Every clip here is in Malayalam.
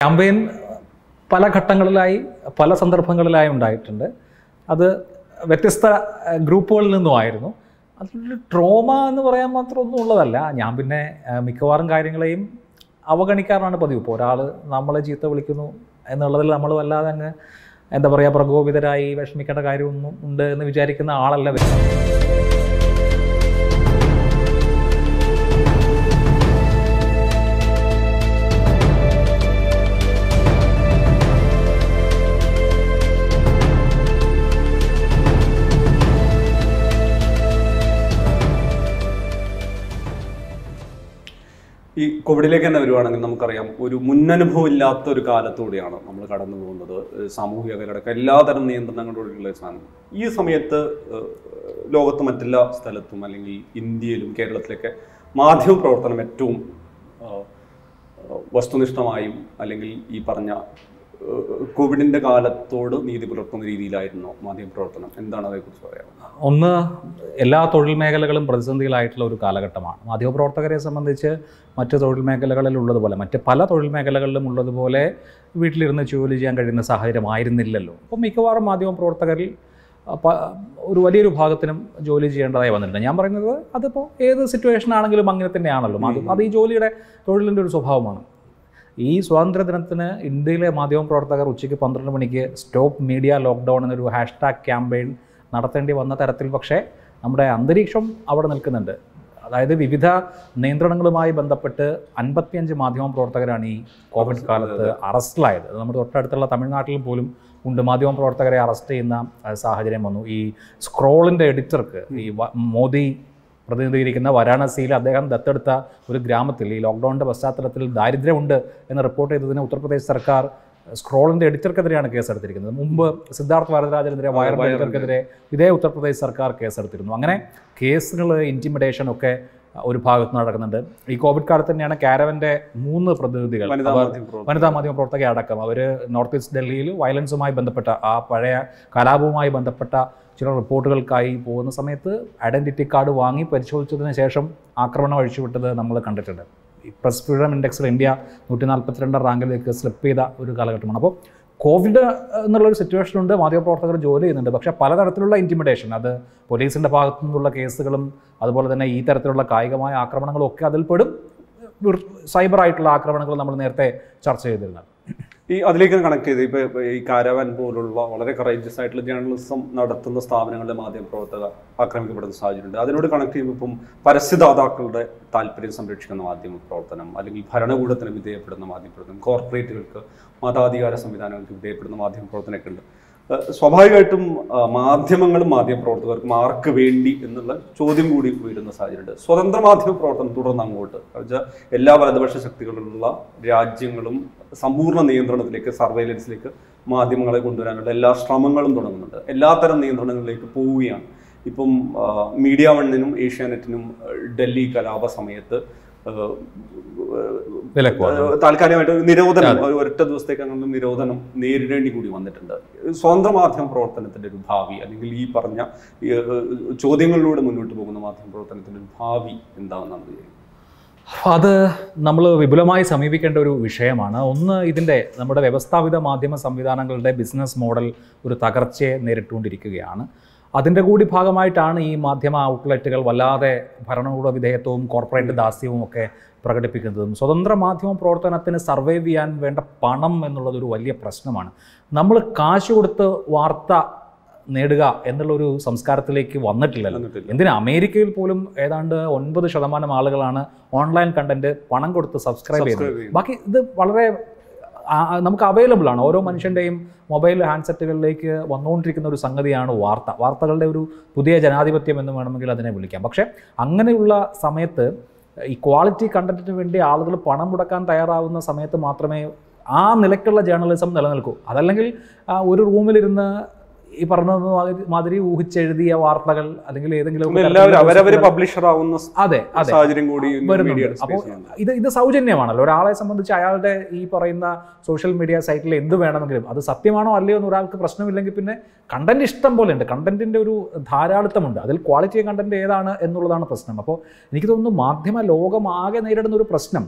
ക്യാമ്പയിൻ പല ഘട്ടങ്ങളിലായി പല സന്ദർഭങ്ങളിലായി ഉണ്ടായിട്ടുണ്ട് അത് വ്യത്യസ്ത അഹ്, ഗ്രൂപ്പുകളിൽ നിന്നുമായിരുന്നു അതിലൊരു ട്രോമ എന്ന് പറയാൻ മാത്രം ഒന്നും ഉള്ളതല്ല ഞാൻ പിന്നെ അഹ്, മിക്കവാറും കാര്യങ്ങളെയും അവഗണിക്കാറാണ് പതിവ് ഇപ്പോൾ ഒരാൾ നമ്മളെ ചീത്ത വിളിക്കുന്നു എന്നുള്ളതിൽ നമ്മൾ വല്ലാതെ അങ്ങ് എന്താ പറയുക പ്രകോപിതരായി വിഷമിക്കേണ്ട കാര്യമൊന്നും ഉണ്ട് എന്ന് വിചാരിക്കുന്ന ആളല്ല വ്യക്തി ഈ കോവിഡിലേക്ക് തന്നെ വരുവാണെങ്കിൽ നമുക്കറിയാം ഒരു മുന്നനുഭവം ഇല്ലാത്ത ഒരു കാലത്തൂടെയാണ് നമ്മൾ കടന്നു പോകുന്നത് ഏഹ് സാമൂഹിക അകലടക്കം എല്ലാതരം നിയന്ത്രണങ്ങളോടുള്ള ഒരു സാധനം ഈ സമയത്ത് ഏഹ് ലോകത്ത് മറ്റെല്ലാ സ്ഥലത്തും അല്ലെങ്കിൽ ഇന്ത്യയിലും കേരളത്തിലൊക്കെ മാധ്യമ പ്രവർത്തനം ഏറ്റവും ഏഹ് ഏഹ് വസ്തുനിഷ്ഠമായും അല്ലെങ്കിൽ ഈ പറഞ്ഞ ഏഹ് കോവിഡിന്റെ കാലത്തോട് നീതി പുലർത്തുന്ന രീതിയിലായിരുന്നോ മാധ്യമ പ്രവർത്തനം എന്താണ് അതേക്കുറിച്ച് പറയാം ഒന്ന് എല്ലാ തൊഴിൽ മേഖലകളും പ്രതിസന്ധിയിലായിട്ടുള്ള ഒരു കാലഘട്ടമാണ് മാധ്യമപ്രവർത്തകരെ സംബന്ധിച്ച് മറ്റ് തൊഴിൽ മേഖലകളിൽ ഉള്ളതുപോലെ മറ്റ് പല തൊഴിൽ മേഖലകളിലും ഉള്ളതുപോലെ വീട്ടിലിരുന്ന് ജോലി ചെയ്യാൻ കഴിയുന്ന സാഹചര്യമായിരുന്നില്ലല്ലോ അപ്പോൾ മിക്കവാറും മാധ്യമപ്രവർത്തകരിൽ അഹ്, പ- ഒരു വലിയൊരു ഭാഗത്തിനും ജോലി ചെയ്യേണ്ടതായി വന്നിട്ടുണ്ട് ഞാൻ പറയുന്നത് അതിപ്പോൾ ഏത് സിറ്റുവേഷൻ ആണെങ്കിലും അങ്ങനെ തന്നെയാണല്ലോ മാധ്യമം അത് ഈ ജോലിയുടെ തൊഴിലിൻ്റെ ഒരു സ്വഭാവമാണ് ഈ സ്വാതന്ത്ര്യദിനത്തിന് ഇന്ത്യയിലെ മാധ്യമപ്രവർത്തകർ ഉച്ചയ്ക്ക് പന്ത്രണ്ട് മണിക്ക് സ്റ്റോപ്പ് മീഡിയ ലോക്ക്ഡൗൺ എന്നൊരു ഹാഷ്ടാഗ് ക്യാമ്പയിൻ നടത്തേണ്ടി വന്ന തരത്തിൽ പക്ഷേ നമ്മുടെ അന്തരീക്ഷം അവിടെ നിൽക്കുന്നുണ്ട് അതായത് വിവിധ നിയന്ത്രണങ്ങളുമായി ബന്ധപ്പെട്ട് അൻപത്തിയഞ്ച് മാധ്യമ പ്രവർത്തകരാണ് ഈ കോവിഡ് കാലത്ത് അറസ്റ്റിലായത് അത് നമ്മുടെ തൊട്ടടുത്തുള്ള തമിഴ്നാട്ടിൽ പോലും ഉണ്ട് മാധ്യമ പ്രവർത്തകരെ അറസ്റ്റ് ചെയ്യുന്ന അഹ്, സാഹചര്യം വന്നു ഈ സ്ക്രോളിൻ്റെ എഡിറ്റർക്ക് ഈ വ- മോദി പ്രതിനിധീകരിക്കുന്ന വാരാണസിയിൽ അദ്ദേഹം ദത്തെടുത്ത ഒരു ഗ്രാമത്തിൽ ഈ ലോക്ക്ഡൗണിൻ്റെ പശ്ചാത്തലത്തിൽ ദാരിദ്ര്യമുണ്ട് എന്ന് റിപ്പോർട്ട് ചെയ്തതിന് ഉത്തർപ്രദേശ് സർക്കാർ സ്ക്രോളിൻ്റെ എഡിറ്റർക്കെതിരെയാണ് കേസെടുത്തിരിക്കുന്നത് മുമ്പ് സിദ്ധാർത്ഥ് വരദരാജനെതിരെ വയർ എഡിറ്റർക്കെതിരെ ഇതേ ഉത്തർപ്രദേശ് സർക്കാർ കേസെടുത്തിരുന്നു അങ്ങനെ കേസുകൾ ഇൻറ്റിമിഡേഷൻ ഒക്കെ ഒരു ഭാഗത്ത് നടക്കുന്നുണ്ട് ഈ കോവിഡ് കാലത്ത് തന്നെയാണ് കാരവൻ്റെ മൂന്ന് പ്രതിനിധികൾ വനിതാ അവർ മാധ്യമ പ്രവർത്തനം വനിതാ മാധ്യമ പ്രവർത്തക അടക്കം അവർ നോർത്ത് ഈസ്റ്റ് ഡൽഹിയിൽ വയലൻസുമായി ബന്ധപ്പെട്ട ആ പഴയ കലാപവുമായി ബന്ധപ്പെട്ട ചില റിപ്പോർട്ടുകൾക്കായി പോകുന്ന സമയത്ത് ഐഡൻറ്റിറ്റി കാർഡ് വാങ്ങി പരിശോധിച്ചതിന് ശേഷം ആക്രമണം അഴിച്ചുവിട്ടത് നമ്മൾ കണ്ടിട്ടുണ്ട് ഈ പ്രസ് ഫ്രീഡം ഇൻഡെക്സിൽ ഇന്ത്യ നൂറ്റി നാൽപ്പത്തിരണ്ട് റാങ്കിലേക്ക് സ്ലിപ്പ് ചെയ്ത ഒരു കാലഘട്ടമാണ് അപ്പോൾ കോവിഡ് എന്നുള്ളൊരു സിറ്റുവേഷൻ ഉണ്ട് മാധ്യമപ്രവർത്തകർ ജോലി ചെയ്യുന്നുണ്ട് പക്ഷേ പലതരത്തിലുള്ള ഇൻറ്റിമിഡേഷൻ അത് പോലീസിൻ്റെ ഭാഗത്തു നിന്നുള്ള കേസുകളും അതുപോലെ തന്നെ ഈ തരത്തിലുള്ള കായികമായ ആക്രമണങ്ങളും ഒക്കെ അതിൽ പെടും സൈബർ ആയിട്ടുള്ള ആക്രമണങ്ങൾ നമ്മൾ നേരത്തെ ചർച്ച ചെയ്തിരുന്നത് ഈ അതിലേക്ക് കണക്ട് ചെയ്ത് ഇപ്പൊ ഇപ്പൊ ഈ കാരവാൻ പോലുള്ള വളരെ കറേജസ് ആയിട്ടുള്ള ജേർണലിസം നടത്തുന്ന സ്ഥാപനങ്ങളുടെ മാധ്യമപ്രവർത്തകർ ആക്രമിക്കപ്പെടുന്ന സാഹചര്യമുണ്ട് അതിനോട് കണക്ട് ചെയ്യുമ്പോൾ ഇപ്പം പരസ്യദാതാക്കളുടെ താല്പര്യം സംരക്ഷിക്കുന്ന മാധ്യമ പ്രവർത്തനം അല്ലെങ്കിൽ ഭരണകൂടത്തിന് വിധേയപ്പെടുന്ന മാധ്യമ പ്രവർത്തനം കോർപ്പറേറ്റുകൾക്ക് മതാധികാര സംവിധാനങ്ങൾക്ക് വിധേയപ്പെടുന്ന മാധ്യമ പ്രവർത്തനമൊക്കെ ഉണ്ട് ഏഹ് സ്വാഭാവികമായിട്ടും ആ, മാധ്യമങ്ങളും മാധ്യമ പ്രവർത്തകർക്കും ആർക്ക് വേണ്ടി എന്നുള്ള ചോദ്യം കൂടി ഉയരുന്ന സാഹചര്യമുണ്ട് സ്വതന്ത്ര മാധ്യമ പ്രവർത്തനം തുടർന്ന് അങ്ങോട്ട് വെച്ചാൽ എല്ലാ വലതുപക്ഷ ശക്തികളുള്ള രാജ്യങ്ങളും സമ്പൂർണ്ണ നിയന്ത്രണത്തിലേക്ക് സർവൈലൻസിലേക്ക് മാധ്യമങ്ങളെ കൊണ്ടുവരാനുള്ള എല്ലാ ശ്രമങ്ങളും തുടങ്ങുന്നുണ്ട് എല്ലാത്തരം നിയന്ത്രണങ്ങളിലേക്ക് പോവുകയാണ് ഇപ്പം ആ, മീഡിയ വണ്ണിനും ഏഷ്യാനെറ്റിനും ആ, ഡൽഹി കലാപ സമയത്ത് ആ, വിലക്ക് വന്നു. ആ, താൽക്കാലികമായിട്ട് ഒരു നിരോധനം ഒരു ഒരൊറ്റ ദിവസത്തേക്ക് അങ്ങനെ നിരോധനം നേരിടേണ്ടി കൂടി വന്നിട്ടുണ്ട് സ്വതന്ത്ര മാധ്യമ പ്രവർത്തനത്തിന്റെ ഒരു ഭാവി അല്ലെങ്കിൽ ഈ പറഞ്ഞ ഈ, ഏഹ്, ചോദ്യങ്ങളിലൂടെ മുന്നോട്ട് പോകുന്ന മാധ്യമ പ്രവർത്തനത്തിന്റെ ഒരു ഭാവി എന്താണെന്നാണ് വിചാരിക്കുന്നത് അത് നമ്മൾ വിപുലമായി സമീപിക്കേണ്ട ഒരു വിഷയമാണ് ഒന്ന് ഇതിൻ്റെ നമ്മുടെ വ്യവസ്ഥാപിത മാധ്യമ സംവിധാനങ്ങളുടെ ബിസിനസ് മോഡൽ ഒരു തകർച്ചയെ നേരിട്ടുകൊണ്ടിരിക്കുകയാണ് അതിൻ്റെ കൂടി ഭാഗമായിട്ടാണ് ഈ മാധ്യമ ഔട്ട്ലെറ്റുകൾ വല്ലാതെ ഭരണകൂട വിധേയത്വവും കോർപ്പറേറ്റ് ദാസ്യവും ഒക്കെ പ്രകടിപ്പിക്കുന്നതും സ്വതന്ത്ര മാധ്യമ പ്രവർത്തനത്തിന് സർവൈവ് ചെയ്യാൻ വേണ്ട പണം എന്നുള്ളതൊരു വലിയ പ്രശ്നമാണ് നമ്മൾ കാശ് കൊടുത്ത് വാർത്ത നേടുക എന്നുള്ളൊരു സംസ്കാരത്തിലേക്ക് വന്നിട്ടില്ലല്ലോ വന്നിട്ടില്ല. എന്തിനാ അമേരിക്കയിൽ പോലും ഏതാണ്ട് ഒൻപത് ശതമാനം ആളുകളാണ് ഓൺലൈൻ കണ്ടന്റ് പണം കൊടുത്ത് സബ്സ്ക്രൈബ് Subscribe ചെയ്യുന്നത് ചെയ്യുന്നത്. ബാക്കി ഇത് വളരെ ആ, ആ, നമുക്ക് അവൈലബിൾ ആണ് ഓരോ മനുഷ്യൻ്റെയും മൊബൈൽ ഹാൻഡ്സെറ്റുകളിലേക്ക് വന്നുകൊണ്ടിരിക്കുന്ന ഒരു സംഗതിയാണ് വാർത്ത വാർത്തകളുടെ ഒരു പുതിയ ജനാധിപത്യം എന്ന് വേണമെങ്കിൽ അതിനെ വിളിക്കാം പക്ഷേ അങ്ങനെയുള്ള സമയത്ത് ഈ ക്വാളിറ്റി കണ്ടന്റിന് വേണ്ടി ആളുകൾ പണം മുടക്കാൻ തയ്യാറാവുന്ന സമയത്ത് മാത്രമേ ആ നിലയ്ക്കുള്ള ജേർണലിസം നിലനിൽക്കൂ അതല്ലെങ്കിൽ ആ, ഒരു റൂമിലിരുന്ന് ഈ പറഞ്ഞത് മാതിരി- മാതിരി ഊഹിച്ചെഴുതിയ വാർത്തകൾ അല്ലെങ്കിൽ ഏതെങ്കിലും ഒക്കെ എല്ലാവരും തരത്തിലുള്ള അവരവര് പബ്ലിഷർ ആവുന്ന സ് അതെ അതെ സാഹചര്യം കൂടി വരുന്നുണ്ട് മീഡിയയുടെ അപ്പോൾ സ്പേസിൽ ഉണ്ട്. ഇത് ഇത് സൗജന്യമാണല്ലോ ഒരാളെ സംബന്ധിച്ച് അയാളുടെ ഈ പറയുന്ന സോഷ്യൽ മീഡിയ സൈറ്റിൽ എന്ത് വേണമെങ്കിലും അത് സത്യമാണോ അല്ലയോ എന്ന് ഒരാൾക്ക് പ്രശ്നമില്ലെങ്കിൽ പിന്നെ കണ്ടന്റ് ഇഷ്ടം പോലെ ഉണ്ട് കണ്ടന്റിന്റെ ഒരു ധാരാളിത്തമുണ്ട് അതിൽ ക്വാളിറ്റി കണ്ടന്റ് ഏതാണ് എന്നുള്ളതാണ് പ്രശ്നം അപ്പോൾ എനിക്ക് തോന്നുന്നു മാധ്യമ ലോകം ആകെ നേരിടുന്ന ഒരു പ്രശ്നം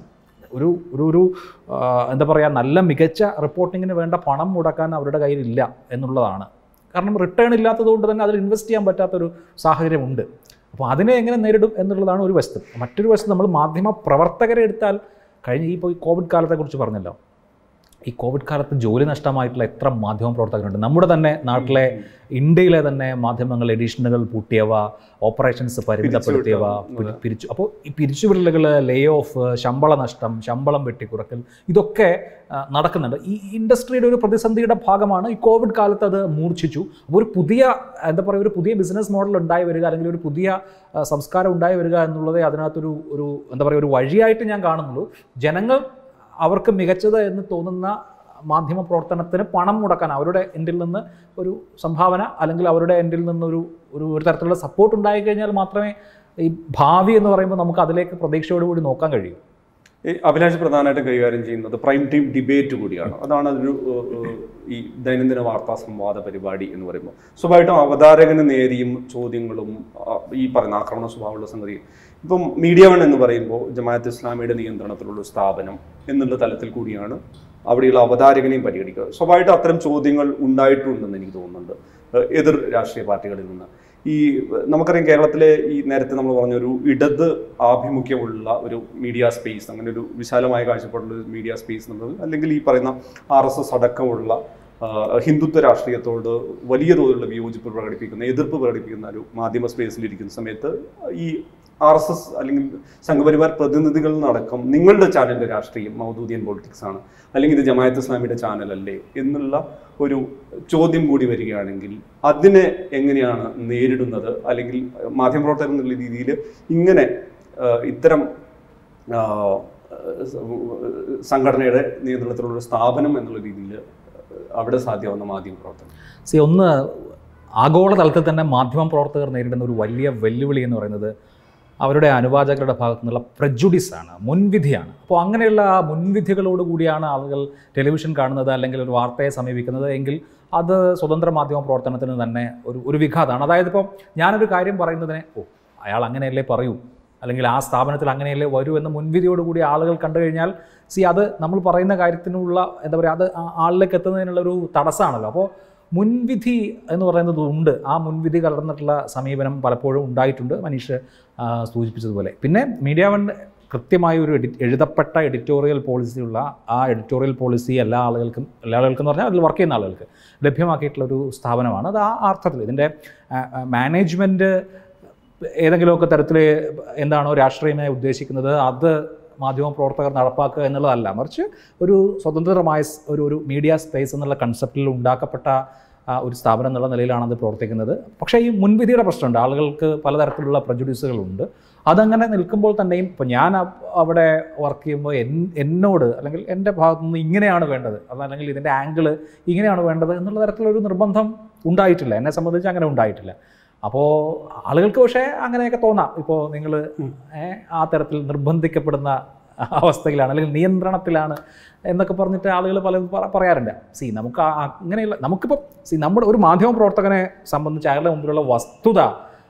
ഒരു ഒരു ഒരു ആ, എന്താ പറയുക നല്ല മികച്ച റിപ്പോർട്ടിങ്ങിന് വേണ്ട പണം മുടക്കാൻ അവരുടെ കയ്യിലില്ല എന്നുള്ളതാണ് കാരണം റിട്ടേൺ ഇല്ലാത്തതുകൊണ്ട് തന്നെ അതിൽ ഇൻവെസ്റ്റ് ചെയ്യാൻ പറ്റാത്തൊരു സാഹചര്യമുണ്ട് അപ്പോൾ അതിനെ എങ്ങനെ നേരിടും എന്നുള്ളതാണ് ഒരു വശത്ത് മറ്റൊരു വശത്ത് നമ്മൾ മാധ്യമ പ്രവർത്തകരെ എടുത്താൽ കഴിഞ്ഞ ഈ ഇപ്പോൾ ഈ കോവിഡ് കാലത്തെക്കുറിച്ച് പറഞ്ഞല്ലോ ഈ കോവിഡ് കാലത്ത് ജോലി നഷ്ടമായിട്ടുള്ള എത്ര മാധ്യമ പ്രവർത്തകരുണ്ട് നമ്മുടെ തന്നെ നാട്ടിലെ ഇന്ത്യയിലെ തന്നെ മാധ്യമങ്ങൾ എഡിഷനുകൾ പൂട്ടിയവ ഓപ്പറേഷൻസ് പരിമിതപ്പെടുത്തിയവ പിരി- പിരിച്ചു അപ്പോൾ ഈ പിരിച്ചുവിടലുകൾ ലേ ഓഫ് ശമ്പള നഷ്ടം ശമ്പളം വെട്ടിക്കുറക്കൽ ഇതൊക്കെ ആ, നടക്കുന്നുണ്ട് ഈ ഇൻഡസ്ട്രിയുടെ ഒരു പ്രതിസന്ധിയുടെ ഭാഗമാണ് ഈ കോവിഡ് കാലത്ത് അത് മൂർച്ഛിച്ചു അപ്പോൾ ഒരു പുതിയ എന്താ പറയുക ഒരു പുതിയ ബിസിനസ് മോഡൽ ഉണ്ടായി വരിക അല്ലെങ്കിൽ ഒരു പുതിയ ആ, സംസ്കാരം ഉണ്ടായി വരിക എന്നുള്ളത് അതിനകത്തൊരു ഒരു എന്താ പറയുക ഒരു വഴിയായിട്ട് ഞാൻ കാണുന്നുള്ളൂ ജനങ്ങൾ അവർക്ക് മികച്ചത് എന്ന് തോന്നുന്ന മാധ്യമ പ്രവർത്തനത്തിന് പണം മുടക്കാൻ അവരുടെ എൻഡിൽ നിന്ന് ഒരു സംഭാവന അല്ലെങ്കിൽ അവരുടെ എൻഡിൽ നിന്നൊരു ഒരു ഒരു തരത്തിലുള്ള സപ്പോർട്ട് ഉണ്ടായി കഴിഞ്ഞാൽ മാത്രമേ ഈ ഭാവി എന്ന് പറയുമ്പോൾ നമുക്ക് അതിലേക്ക് പ്രതീക്ഷയോടുകൂടി നോക്കാൻ കഴിയൂ ഈ അഭിലാഷ് പ്രധാനമായിട്ട് കൈകാര്യം ചെയ്യുന്നത് പ്രൈം ടൈം ഡിബേറ്റ് കൂടിയാണ് അതാണ് അതൊരു ഏഹ്, ഏഹ്, ഈ ദൈനംദിന വാർത്താ സംവാദ പരിപാടി എന്ന് പറയുമ്പോൾ സ്വാഭാവികമായിട്ടും അവതാരകന് നേരിയും ചോദ്യങ്ങളും ആ, ഈ പറയുന്ന ആക്രമണ സ്വഭാവമുള്ള സംഗതി ഇപ്പം മീഡിയ വൺ എന്ന് പറയുമ്പോൾ ജമാഅത്ത് ഇസ്ലാമിയുടെ നിയന്ത്രണത്തിലുള്ള ഒരു സ്ഥാപനം എന്നുള്ള തലത്തിൽ കൂടിയാണ് അവിടെയുള്ള അവതാരകനെയും പരിഗണിക്കുക സ്വാഭാവികമായിട്ടും അത്തരം ചോദ്യങ്ങൾ ഉണ്ടായിട്ടുണ്ടെന്ന് എനിക്ക് തോന്നുന്നുണ്ട് ഏഹ്, എതിർ രാഷ്ട്രീയ പാർട്ടികളിൽ നിന്ന് ഈ നമുക്കറിയാം കേരളത്തിലെ ഈ നേരത്തെ നമ്മൾ പറഞ്ഞ ഒരു ഇടത് ആഭിമുഖ്യമുള്ള ഒരു മീഡിയ സ്പേസ് അങ്ങനെ ഒരു വിശാലമായ കാഴ്ചപ്പാടുള്ള ഒരു മീഡിയ സ്പേസ് എന്നുള്ളത് അല്ലെങ്കിൽ ഈ പറയുന്ന ആർ എസ് എസ് അടക്കമുള്ള ആ, ഹിന്ദുത്വ രാഷ്ട്രീയത്തോട് വലിയ തോതിലുള്ള വിയോജിപ്പ് പ്രകടിപ്പിക്കുന്ന എതിർപ്പ് പ്രകടിപ്പിക്കുന്ന ഒരു മാധ്യമ സ്പേസിൽ ഇരിക്കുന്ന സമയത്ത് ഈ ആർ എസ് എസ് അല്ലെങ്കിൽ സംഘപരിവാർ പ്രതിനിധികളിൽ നിന്നടക്കം നിങ്ങളുടെ ചാനലിന്റെ രാഷ്ട്രീയം മൗദൂദിയൻ പൊളിറ്റിക്സ് ആണ് അല്ലെങ്കിൽ ഇത് ജമായത്ത് ഇസ്ലാമിയുടെ ചാനലല്ലേ എന്നുള്ള ഒരു ചോദ്യം കൂടി വരികയാണെങ്കിൽ അതിനെ എങ്ങനെയാണ് നേരിടുന്നത് അല്ലെങ്കിൽ മാധ്യമപ്രവർത്തകർ എന്നുള്ള രീതിയിൽ ഇങ്ങനെ ആ, ഇത്തരം ആ, സംഘടനയുടെ നിയന്ത്രണത്തിലുള്ള ഒരു സ്ഥാപനം എന്നുള്ള രീതിയിൽ അവിടെ സാധ്യമാവുന്ന മാധ്യമപ്രവർത്തനം സി ഒന്ന് ആഗോളതലത്തിൽ തന്നെ മാധ്യമ പ്രവർത്തകർ നേരിടുന്ന ഒരു വലിയ വെല്ലുവിളി എന്ന് പറയുന്നത് അവരുടെ അനുവാചകരുടെ ഭാഗത്തു നിന്നുള്ള prejudice ആണ് മുൻവിധിയാണ് അപ്പോൾ അങ്ങനെയുള്ള ആ മുൻവിധികളോട് കൂടിയാണ് ആളുകൾ ടെലിവിഷൻ കാണുന്നത് അല്ലെങ്കിൽ ഒരു വാർത്തയെ സമീപിക്കുന്നത് എങ്കിൽ അത് സ്വതന്ത്ര മാധ്യമ പ്രവർത്തനത്തിന് തന്നെ ഒരു ഒരു വിഘാതമാണ് അതായത് ഇപ്പോൾ ഞാനൊരു കാര്യം പറയുന്നതിനെ ഓ അയാൾ അങ്ങനെയല്ലേ പറയൂ അല്ലെങ്കിൽ ആ സ്ഥാപനത്തിൽ അങ്ങനെയല്ലേ വരൂ എന്ന മുൻവിധിയോടുകൂടി ആളുകൾ കണ്ടു കഴിഞ്ഞാൽ സി അത് നമ്മൾ പറയുന്ന കാര്യത്തിനുള്ള എന്താ പറയുക അത് ആ ആളിലേക്ക് എത്തുന്നതിനുള്ള ഒരു തടസ്സമാണല്ലോ അപ്പോൾ മുൻവിധി എന്ന് പറയുന്നത് ഉണ്ട് ആ മുൻവിധി കലർന്നിട്ടുള്ള സമീപനം പലപ്പോഴും ഉണ്ടായിട്ടുണ്ട് മനീഷ് ആ, സൂചിപ്പിച്ചതുപോലെ പിന്നെ മീഡിയ വൺ കൃത്യമായ ഒരു എഡി എഴുതപ്പെട്ട എഡിറ്റോറിയൽ പോളിസിയുള്ള ആ എഡിറ്റോറിയൽ പോളിസി എല്ലാ ആളുകൾക്കും എല്ലാ ആളുകൾക്കും എന്ന് പറഞ്ഞാൽ അതിൽ വർക്ക് ചെയ്യുന്ന ആളുകൾക്ക് ലഭ്യമാക്കിയിട്ടുള്ള ഒരു സ്ഥാപനമാണ് അത് ആ അർത്ഥത്തിൽ ഇതിൻ്റെ മാനേജ്മെൻറ്റ് ഏതെങ്കിലുമൊക്കെ തരത്തിൽ എന്താണോ രാഷ്ട്രീയമായി ഉദ്ദേശിക്കുന്നത് അത് മാധ്യമ പ്രവർത്തകർ നടപ്പാക്കുക എന്നുള്ളതല്ല മറിച്ച് ഒരു സ്വതന്ത്രമായ സ് ഒരു ഒരു മീഡിയ സ്പേസ് എന്നുള്ള കൺസെപ്റ്റിൽ ഉണ്ടാക്കപ്പെട്ട ആ, ഒരു സ്ഥാപനം എന്നുള്ള നിലയിലാണ് അത് പ്രവർത്തിക്കുന്നത് പക്ഷേ ഈ മുൻവിധിയുടെ പ്രശ്നമുണ്ട് ആളുകൾക്ക് പലതരത്തിലുള്ള പ്രജുഡ്യൂസുകളുണ്ട് അതങ്ങനെ നിൽക്കുമ്പോൾ തന്നെയും ഇപ്പോൾ ഞാൻ അ- അവിടെ വർക്ക് ചെയ്യുമ്പോൾ എൻ എന്നോട് അല്ലെങ്കിൽ എൻ്റെ ഭാഗത്തു നിന്ന് ഇങ്ങനെയാണ് വേണ്ടത് അതല്ലെങ്കിൽ ഇതിൻ്റെ ആംഗിള് ഇങ്ങനെയാണ് വേണ്ടത് എന്നുള്ള തരത്തിലൊരു നിർബന്ധം ഉണ്ടായിട്ടില്ല എന്നെ സംബന്ധിച്ച് അങ്ങനെ ഉണ്ടായിട്ടില്ല അപ്പോൾ ആളുകൾക്ക് പക്ഷേ അങ്ങനെയൊക്കെ തോന്നാം ഇപ്പോൾ നിങ്ങൾ ആ തരത്തിൽ നിർബന്ധിക്കപ്പെടുന്ന അവസ്ഥയിലാണ് അല്ലെങ്കിൽ നിയന്ത്രണത്തിലാണ് എന്നൊക്കെ പറഞ്ഞിട്ട് ആളുകൾ പലതും പറ- പറയാറുണ്ട് സി നമുക്ക് ആ- അങ്ങനെയുള്ള നമുക്കിപ്പോൾ സി നമ്മുടെ ഒരു മാധ്യമ പ്രവർത്തകനെ സംബന്ധിച്ച് അയാളുടെ മുമ്പിലുള്ള വസ്തുത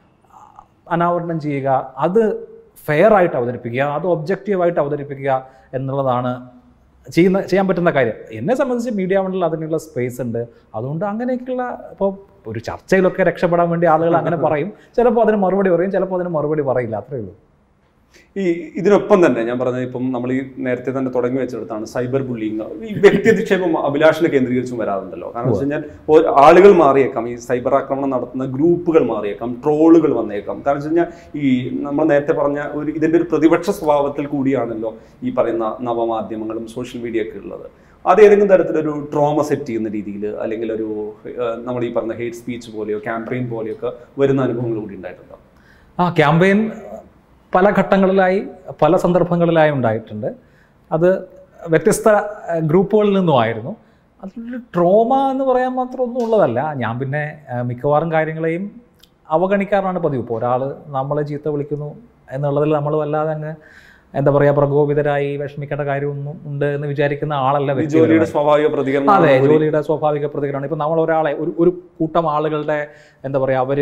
അനാവരണം ചെയ്യുക അത് ഫെയർ ആയിട്ട് അവതരിപ്പിക്കുക അത് ഒബ്ജക്റ്റീവായിട്ട് അവതരിപ്പിക്കുക എന്നുള്ളതാണ് ചെയ്യുന്ന ചെയ്യാൻ പറ്റുന്ന കാര്യം എന്നെ സംബന്ധിച്ച് മീഡിയ വണ്ണിൽ അതിനുള്ള സ്പേസ് ഉണ്ട് അതുകൊണ്ട് അങ്ങനെയൊക്കെയുള്ള ഇപ്പോൾ ഒരു ചർച്ചയിലൊക്കെ രക്ഷപ്പെടാൻ വേണ്ടി ആളുകൾ അങ്ങനെ പറയും ചിലപ്പോൾ അതിന് മറുപടി പറയും ചിലപ്പോൾ അതിന് മറുപടി പറയില്ല അത്രയേ ഉള്ളൂ ഈ ഇതിനൊപ്പം തന്നെ ഞാൻ പറഞ്ഞത് ഇപ്പം നമ്മൾ ഈ നേരത്തെ തന്നെ തുടങ്ങി വെച്ചെടുത്താണ് സൈബർ ബുള്ളിങ് ഈ വ്യക്തി അധിക്ഷേപം അഭിലാഷിനെ കേന്ദ്രീകരിച്ചും വരാറുണ്ടല്ലോ കാരണം വെച്ച് കഴിഞ്ഞാൽ ഓ- ആളുകൾ മാറിയേക്കാം ഈ സൈബർ ആക്രമണം നടത്തുന്ന ഗ്രൂപ്പുകൾ മാറിയേക്കാം ട്രോളുകൾ വന്നേക്കാം കാരണം വെച്ച് കഴിഞ്ഞാൽ ഈ നമ്മൾ നേരത്തെ പറഞ്ഞ ഒരു ഇതിന്റെ ഒരു പ്രതിപക്ഷ സ്വഭാവത്തിൽ കൂടിയാണല്ലോ ഈ പറയുന്ന നവമാധ്യമങ്ങളും സോഷ്യൽ മീഡിയ ഒക്കെ ഉള്ളത് അത് ഏതെങ്കിലും തരത്തിലൊരു ട്രോമ സെറ്റ് ചെയ്യുന്ന രീതിയിൽ അല്ലെങ്കിൽ ഒരു ഏഹ്, നമ്മൾ ഈ പറഞ്ഞ ഹേറ്റ് സ്പീച്ച് പോലെയോ ക്യാമ്പയിൻ പോലെയൊക്കെ വരുന്ന അനുഭവങ്ങൾ കൂടി ഉണ്ടായിട്ടുണ്ടോ ആ ക്യാമ്പയിൻ പല ഘട്ടങ്ങളിലായി പല സന്ദർഭങ്ങളിലായി ഉണ്ടായിട്ടുണ്ട് അത് വ്യത്യസ്ത ഏഹ്, ഗ്രൂപ്പുകളിൽ നിന്നുമായിരുന്നു അതിലൊരു ട്രോമ എന്ന് പറയാൻ മാത്രം ഒന്നും ഉള്ളതല്ല ഞാൻ പിന്നെ ഏഹ്, മിക്കവാറും കാര്യങ്ങളെയും അവഗണിക്കാറാണ് പതിവ് ഇപ്പോൾ ഒരാൾ നമ്മളെ ചീത്ത വിളിക്കുന്നു എന്നുള്ളതിൽ നമ്മൾ വല്ലാതെ അങ്ങ് എന്താ പറയുക പ്രകോപിതരായി വിഷമിക്കേണ്ട കാര്യമൊന്നും ഉണ്ട് എന്ന് വിചാരിക്കുന്ന ആളല്ല ഈ വ്യക്തിപരമായി. ജോലിയുടെ സ്വാഭാവിക പ്രതികരണം അതെ ജോലിയുടെ സ്വാഭാവിക പ്രതികരണമാണ് ഇപ്പം നമ്മൾ ഒരാളെ ഒരു ഒരു കൂട്ടം ആളുകളുടെ എന്താ പറയുക അവർ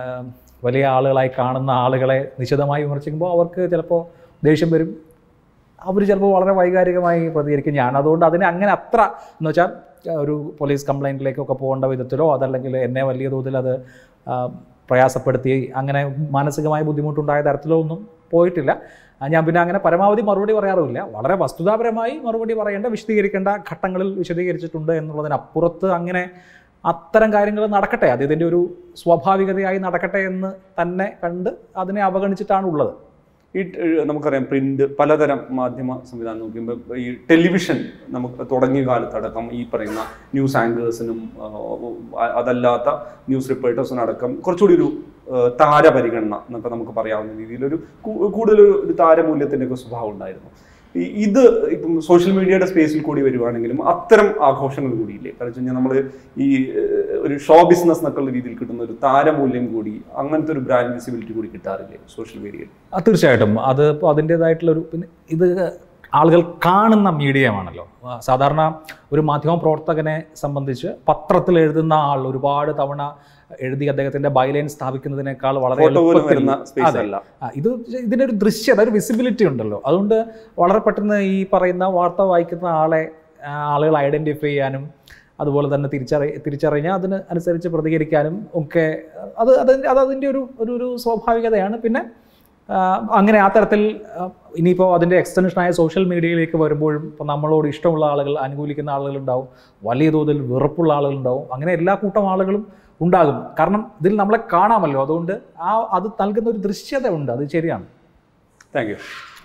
വലിയ ആളുകളായി കാണുന്ന ആളുകളെ നിശിതമായി വിമർശിക്കുമ്പോൾ അവർക്ക് ചിലപ്പോൾ ദേഷ്യം വരും അവർ ചിലപ്പോൾ വളരെ വൈകാരികമായി പ്രതികരിക്കും ഞാൻ അതുകൊണ്ട് അതിനെ അങ്ങനെ അത്ര എന്ന് വെച്ചാൽ ഒരു പോലീസ് കംപ്ലൈൻറ്റിലേക്കൊക്കെ പോകേണ്ട വിധത്തിലോ അതല്ലെങ്കിൽ എന്നെ വലിയ തോതിൽ അത് ആ, പ്രയാസപ്പെടുത്തി അങ്ങനെ മാനസികമായ ബുദ്ധിമുട്ടുണ്ടായ തരത്തിലോ ഒന്നും പോയിട്ടില്ല ആ, ഞാൻ പിന്നെ അങ്ങനെ പരമാവധി മറുപടി പറയാറുമില്ല വളരെ വസ്തുതാപരമായി മറുപടി പറയേണ്ട വിശദീകരിക്കേണ്ട ഘട്ടങ്ങളിൽ വിശദീകരിച്ചിട്ടുണ്ട് എന്നുള്ളതിനപ്പുറത്ത് അങ്ങനെ അത്തരം കാര്യങ്ങൾ നടക്കട്ടെ അത് ഇതിൻ്റെ ഒരു സ്വാഭാവികതയായി നടക്കട്ടെ എന്ന് തന്നെ കണ്ട് അതിനെ അവഗണിച്ചിട്ടാണ് ഉള്ളത് ഈ ട്- നമുക്കറിയാം പ്രിന്റ് പലതരം മാധ്യമ സംവിധാനം നോക്കുമ്പോൾ ഈ ടെലിവിഷൻ നമുക്ക് തുടങ്ങിയ കാലത്തടക്കം ഈ പറയുന്ന ന്യൂസ് ആങ്കേഴ്സിനും അതല്ലാത്ത ന്യൂസ് റിപ്പോർട്ടേഴ്സിനും അടക്കം കുറച്ചുകൂടി ഒരു ആ, താരപരിഗണന എന്നൊക്കെ നമുക്ക് പറയാവുന്ന രീതിയിൽ ഒരു കൂ- കൂടുതൽ ഒരു താരമൂല്യത്തിൻ്റെ ഒക്കെ സ്വഭാവം ഉണ്ടായിരുന്നു ഈ- ഇത് ഇപ്പം സോഷ്യൽ മീഡിയയുടെ സ്പേസിൽ കൂടി വരുവാണെങ്കിലും അത്തരം ആഘോഷങ്ങൾ കൂടിയില്ലേ കാരണം വെച്ച് കഴിഞ്ഞാൽ നമ്മൾ ഈ ഏഹ്, ഒരു ഷോ ബിസിനസ് എന്നൊക്കെയുള്ള രീതിയിൽ കിട്ടുന്ന ഒരു താരമൂല്യം കൂടി അങ്ങനത്തെ ഒരു ബ്രാൻഡ് വിസിബിലിറ്റി കൂടി കിട്ടാറില്ലേ സോഷ്യൽ മീഡിയയിൽ ആ, തീർച്ചയായിട്ടും അത് ഇപ്പോൾ അതിൻ്റേതായിട്ടുള്ളൊരു പിന്നെ ഇത് ആളുകൾ കാണുന്ന മീഡിയമാണല്ലോ ആ, സാധാരണ ഒരു മാധ്യമ പ്രവർത്തകനെ സംബന്ധിച്ച് പത്രത്തിൽ എഴുതുന്ന ആൾ ഒരുപാട് തവണ എഴുതി അദ്ദേഹത്തിന്റെ ബൈലൈൻ സ്ഥാപിക്കുന്നതിനേക്കാൾ വളരെ ഫോട്ടോ പോലും എളുപ്പത്തിൽ- വരുന്ന സ്പേസ് അതെ. അല്ല ആ, ഇത് ഇതിൻ്റെ ഒരു ദൃശ്യത ഒരു വിസിബിലിറ്റി ഉണ്ടല്ലോ അതുകൊണ്ട് വളരെ പെട്ടെന്ന് ഈ പറയുന്ന വാർത്ത വായിക്കുന്ന ആളെ ആ, ആളുകൾ ഐഡൻറ്റിഫൈ ചെയ്യാനും അതുപോലെ തന്നെ തിരിച്ചറി തിരിച്ചറിഞ്ഞാൽ അതിന് അനുസരിച്ച് പ്രതികരിക്കാനും ഒക്കെ അത് അതിൻ്റെ അത് അതിൻ്റെ ഒരു ഒരു ഒരു സ്വാഭാവികതയാണ് പിന്നെ ആ, അങ്ങനെ ആ തരത്തിൽ ആ, ഇനിയിപ്പോൾ അതിൻ്റെ എക്സ്റ്റൻഷനായ സോഷ്യൽ മീഡിയയിലേക്ക് വരുമ്പോഴും ഇപ്പോൾ നമ്മളോട് ഇഷ്ടമുള്ള ആളുകൾ അനുകൂലിക്കുന്ന ആളുകളുണ്ടാവും വലിയ തോതിൽ വെറുപ്പുള്ള ആളുകളുണ്ടാവും അങ്ങനെ എല്ലാ കൂട്ടം ആളുകളും ഉണ്ടാകും കാരണം ഇതിൽ നമ്മളെ കാണാമല്ലോ അതുകൊണ്ട് ആ അത് നൽകുന്ന ഒരു ദൃശ്യത ഉണ്ട് അത് ശരിയാണ് താങ്ക് യു